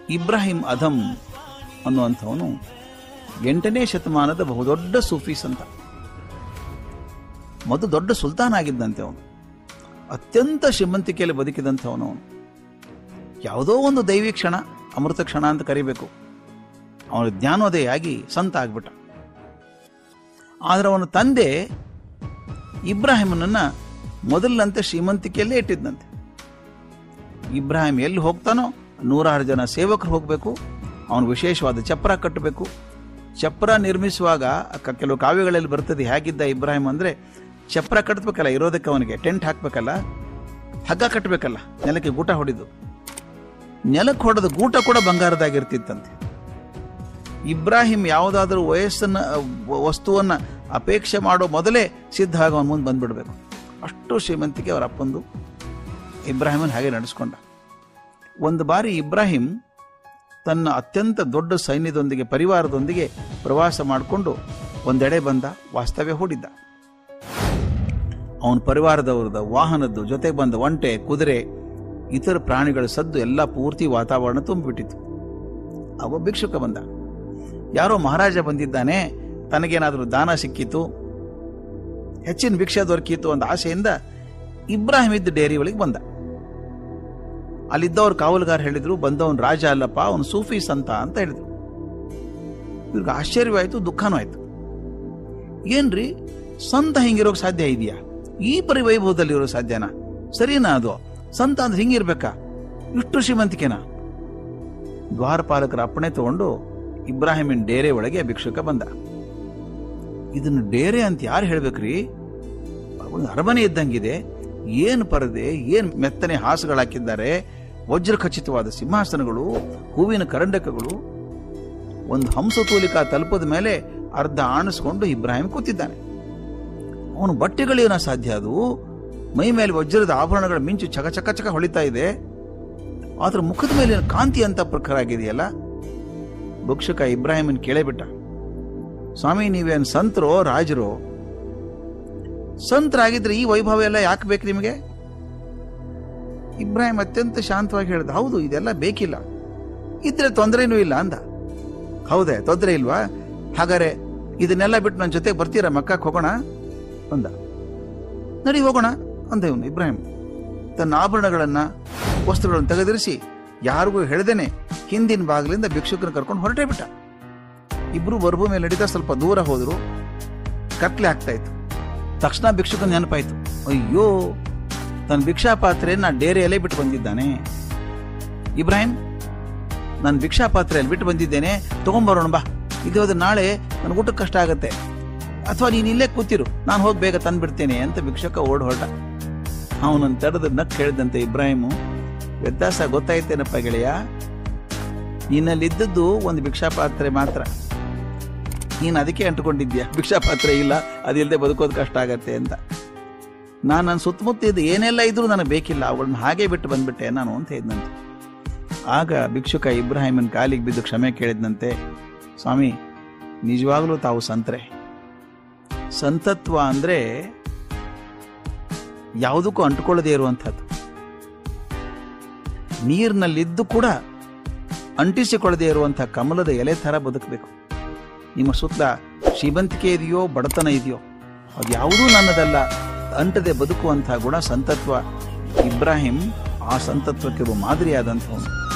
ಇಬ್ರಾಹಿಂ ಅಧಂ ಅನ್ನುವಂಥವನು ಎಂಟನೇ ಶತಮಾನದ ಬಹುದೊಡ್ಡ ಸೂಫಿ ಸಂತ ಮೊದಲು ದೊಡ್ಡ ಸುಲ್ತಾನ್ ಆಗಿದ್ದಂತೆ ಅವನು ಅತ್ಯಂತ ಶ್ರೀಮಂತಿಕೆಯಲ್ಲಿ ಬದುಕಿದಂಥವನು ಅವನು ಯಾವುದೋ ಒಂದು ದೈವಿ ಕ್ಷಣ ಅಮೃತ ಕ್ಷಣ ಅಂತ ಕರಿಬೇಕು ಅವನ ಜ್ಞಾನೋದಯ ಆಗಿ ಸಂತ ಆಗ್ಬಿಟ್ಟ ಆದರೆ ಅವನ ತಂದೆ ಇಬ್ರಾಹಿಮನನ್ನ ಮೊದಲಿನಂತೆ ಶ್ರೀಮಂತಿಕೆಯಲ್ಲೇ ಇಟ್ಟಿದ್ದಂತೆ ಇಬ್ರಾಹಿಂ ಎಲ್ಲಿ ಹೋಗ್ತಾನೋ ನೂರಾರು ಜನ ಸೇವಕರು ಹೋಗಬೇಕು ಅವನು ವಿಶೇಷವಾದ ಚಪ್ರ ಕಟ್ಟಬೇಕು ಚಪ್ರ ನಿರ್ಮಿಸುವಾಗ ಕ- ಕೆಲವು ಕಾವ್ಯಗಳಲ್ಲಿ ಬರ್ತದೆ ಹೇಗಿದ್ದ ಇಬ್ರಾಹಿಂ ಅಂದ್ರೆ ಚಪ್ರ ಕಟ್ಟಬೇಕಲ್ಲ ಇರೋದಕ್ಕೆ ಅವನಿಗೆ ಟೆಂಟ್ ಹಾಕ್ಬೇಕಲ್ಲ ಹಗ್ಗ ಕಟ್ಟಬೇಕಲ್ಲ ನೆಲಕ್ಕೆ ಗೂಟ ಹೊಡಿದು ನೆಲಕ್ಕೆ ಹೊಡೆದ ಗೂಟ ಕೂಡ ಬಂಗಾರದಾಗಿರ್ತಿತ್ತಂತೆ ಇಬ್ರಾಹಿಂ ಯಾವುದಾದ್ರೂ ವಯಸ್ಸನ್ನ ವ- ವಸ್ತುವನ್ನ ಅಪೇಕ್ಷೆ ಮಾಡೋ ಮೊದಲೇ ಸಿದ್ಧ ಆಗಿ ಅವನ ಮುಂದೆ ಬಂದ್ಬಿಡ್ಬೇಕು ಅಷ್ಟು ಶ್ರೀಮಂತಿಕೆ ಅವರ ಅಪ್ಪಂದು ಇಬ್ರಾಹಿಮನ್ ಹಾಗೆ ನಡೆಸ್ಕೊಂಡ ಒಂದು ಬಾರಿ ಇಬ್ರಾಹಿಂ ತನ್ನ ಅತ್ಯಂತ ದೊಡ್ಡ ಸೈನ್ಯದೊಂದಿಗೆ ಪರಿವಾರದೊಂದಿಗೆ ಪ್ರವಾಸ ಮಾಡಿಕೊಂಡು ಒಂದೆಡೆ ಬಂದ ವಾಸ್ತವ್ಯ ಹೂಡಿದ್ದ ಅವನ ಪರಿವಾರದವರದ ವಾಹನದ್ದು ಜೊತೆಗೆ ಬಂದ ಒಂಟೆ ಕುದುರೆ ಇತರ ಪ್ರಾಣಿಗಳ ಸದ್ದು ಎಲ್ಲ ಪೂರ್ತಿ ವಾತಾವರಣ ತುಂಬಿಬಿಟ್ಟಿತ್ತು ಅವ ಭಿಕ್ಷುಕ ಬಂದ ಯಾರೋ ಮಹಾರಾಜ ಬಂದಿದ್ದಾನೆ ತನಗೇನಾದರೂ ದಾನ ಸಿಕ್ಕಿತು ಹೆಚ್ಚಿನ ಭಿಕ್ಷೆ ದೊರಕಿತು ಅಂತ ಆಸೆಯಿಂದ ಇಬ್ರಾಹಿಂ ಇದ್ದ ಡೇರಿ ಒಳಗೆ ಬಂದ ಅಲ್ಲಿದ್ದವ್ರು ಕಾವಲುಗಾರ ಹೇಳಿದ್ರು ಬಂದವನ್ ರಾಜ ಅಲ್ಲಪ್ಪ ಅವನು ಸೂಫಿ ಸಂತ ಅಂತ ಹೇಳಿದ್ರು ಇವ್ರಿಗೆ ಆಶ್ಚರ್ಯವಾಯ್ತು ದುಃಖನೂ ಆಯ್ತು ಏನ್ರಿ ಸಂತ ಹಿಂಗಿರೋಕ್ ಸಾಧ್ಯ ಇದೆಯಾ ಈ ಪರಿ ವೈಭವದಲ್ಲಿ ಇರೋ ಸಾಧ್ಯನಾ ಸರಿನಾ ಅದು ಸಂತ ಅಂದ್ರೆ ಹಿಂಗಿರ್ಬೇಕಾ ಇಷ್ಟು ಶ್ರೀಮಂತಿಕೆನಾ ದ್ವಾರಪಾಲಕರ ಅಪ್ಪಣೆ ತಗೊಂಡು ಇಬ್ರಾಹಿಮಿನ್ ಡೇರೆ ಒಳಗೆ ಭಿಕ್ಷುಕ ಬಂದ ಇದನ್ನು ಡೇರೆ ಅಂತ ಯಾರು ಹೇಳ್ಬೇಕ್ರಿ ಒಂದು ಅರಮನೆ ಇದ್ದಂಗಿದೆ ಏನು ಪರದೆ ಏನು ಮೆತ್ತನೆ ಹಾಸುಗಳು ಹಾಕಿದ್ದಾರೆ ವಜ್ರ ಖಚಿತವಾದ ಸಿಂಹಾಸನಗಳು ಹೂವಿನ ಕರಂಡಕಗಳು ಒಂದು ಹಂಸತೂಲಿಕಾ ತಲುಪದ ಮೇಲೆ ಅರ್ಧ ಆಣಿಸ್ಕೊಂಡು ಇಬ್ರಾಹಿಂ ಕೂತಿದ್ದಾನೆ ಅವನು ಬಟ್ಟೆಗಳೇನ ಸಾಧ್ಯ ಅದು ಮೈ ಮೇಲೆ ವಜ್ರದ ಆಭರಣಗಳ ಮಿಂಚು ಚಕ ಚಕ ಚಕ ಹೊಳಿತಾ ಇದೆ ಆದ್ರ ಮುಖದ ಮೇಲೆ ಕಾಂತಿ ಅಂತ ಪ್ರಖರ ಆಗಿದೆಯಲ್ಲ ಭಿಕ್ಷುಕ ಇಬ್ರಾಹಿಮನ್ ಕೇಳೇ ಬಿಟ್ಟ ಸ್ವಾಮಿ ನೀವೇನು ಸಂತರೋ ರಾಜರೋ ಸಂತರಾಗಿದ್ರೆ ಈ ವೈಭವ ಎಲ್ಲ ಯಾಕೆ ಬೇಕು ನಿಮಗೆ ಇಬ್ರಾಹಿಂ ಅತ್ಯಂತ ಶಾಂತವಾಗಿ ಹೇಳಿದ ಹೌದು ಇದೆಲ್ಲ ಬೇಕಿಲ್ಲ ಇದ್ರೆ ತೊಂದರೆನೂ ಇಲ್ಲ ಅಂದ ಹೌದೇ ತೊಂದರೆ ಇಲ್ವಾ ಹಾಗಾದ್ರೆ ಇದನ್ನೆಲ್ಲ ಬಿಟ್ಟು ನನ್ನ ಜೊತೆ ಬರ್ತೀರಾ ಮಕ್ಕಕ್ಕೆ ಹೋಗೋಣ ಅಂದ ನಡಿ ಹೋಗೋಣ ಅಂದ ಇವನು ಇಬ್ರಾಹಿಂ ತನ್ನ ಆಭರಣಗಳನ್ನ ವಸ್ತ್ರಗಳನ್ನು ತೆಗೆದಿರಿಸಿ ಯಾರಿಗೂ ಹೇಳ್ದೇನೆ ಹಿಂದಿನ ಬಾಗಿಲಿಂದ ಭಿಕ್ಷುಕನ ಕರ್ಕೊಂಡು ಹೊರಟೇ ಬಿಟ್ಟ ಇಬ್ರು ಬರ್ಭೂ ಮೇಲೆ ನಡೀತಾ ಸ್ವಲ್ಪ ದೂರ ಹೋದ್ರು ಕತ್ಲೆ ಆಗ್ತಾ ಇತ್ತು ತಕ್ಷಣ ಭಿಕ್ಷುಕನ ನೆನಪಾಯ್ತು ಅಯ್ಯೋ ತನ್ನ ಭಿಕ್ಷಾ ಪಾತ್ರೆಯನ್ನ ಡೇರೆಯಲ್ಲೇ ಬಿಟ್ಟು ಬಂದಿದ್ದಾನೆ ಇಬ್ರಾಹಿಂ ನಾನು ಭಿಕ್ಷಾ ಪಾತ್ರೆಯಲ್ಲಿ ಬಿಟ್ಟು ಬಂದಿದ್ದೇನೆ ತಗೊಂಬರೋಣ ಬಾ ಇದು ಹೋದ್ರೆ ನಾಳೆ ನನ್ನ ಊಟಕ್ಕೆ ಕಷ್ಟ ಆಗತ್ತೆ ಅಥವಾ ನೀನು ಇಲ್ಲೇ ಕೂತಿರು ನಾನು ಹೋಗಿ ಬೇಗ ತಂದ್ಬಿಡ್ತೇನೆ ಅಂತ ಭಿಕ್ಷುಕ ಓಡ್ ಹೊರಟ ಅವನನ್ನು ತಡೆದು ನಕ್ ಹೇಳಿದಂತೆ ಇಬ್ರಾಹಿಮು ವ್ಯತ್ಯಾಸ ಗೊತ್ತಾಯ್ತೇನಪ್ಪ ಗೆಳೆಯ ನಿನ್ನಲ್ಲಿದ್ದದ್ದು ಒಂದು ಭಿಕ್ಷಾ ಪಾತ್ರೆ ಮಾತ್ರ ನೀನು ಅದಕ್ಕೆ ಅಂಟುಕೊಂಡಿದ್ಯಾ ಭಿಕ್ಷಾ ಪಾತ್ರೆ ಇಲ್ಲ ಅದಿಲ್ಲದೆ ಬದುಕೋದು ಕಷ್ಟ ಆಗತ್ತೆ ಅಂತ ನಾನು ನನ್ನ ಸುತ್ತಮುತ್ತ ಇದು ಏನೆಲ್ಲ ಇದ್ರೂ ನನಗೆ ಬೇಕಿಲ್ಲ ಅವಳನ್ನ ಹಾಗೆ ಬಿಟ್ಟು ಬಂದ್ಬಿಟ್ಟೆ ನಾನು ಅಂತ ಹೇಳಿದ್ನಂತೆ ಆಗ ಭಿಕ್ಷುಕ ಇಬ್ರಾಹಿಮನ್ ಕಾಲಿಗೆ ಬಿದ್ದು ಕ್ಷಮೆ ಕೇಳಿದ್ನಂತೆ ಸ್ವಾಮಿ ನಿಜವಾಗ್ಲೂ ತಾವು ಸಂತ್ರೆ ಸಂತತ್ವ ಅಂದ್ರೆ ಯಾವುದಕ್ಕೂ ಅಂಟುಕೊಳ್ಳದೇ ಇರುವಂಥದ್ದು ನೀರಿನಲ್ಲಿದ್ದು ಕೂಡ ಅಂಟಿಸಿಕೊಳ್ಳದೆ ಇರುವಂತಹ ಕಮಲದ ಎಲೆ ಥರ ಬದುಕಬೇಕು ನಿಮ್ಮ ಸುತ್ತ ಶ್ರೀಮಂತಿಕೆ ಇದೆಯೋ ಬಡತನ ಇದೆಯೋ ಅದು ಯಾವುದೂ ನನ್ನದಲ್ಲ ಅಂಟದೆ ಬದುಕುವಂತಹ ಗುಣ ಸಂತತ್ವ ಇಬ್ರಾಹಿಂ ಆ ಸಂತತ್ವಕ್ಕೆ ಒಬ್ಬ ಮಾದರಿಯಾದಂಥವನು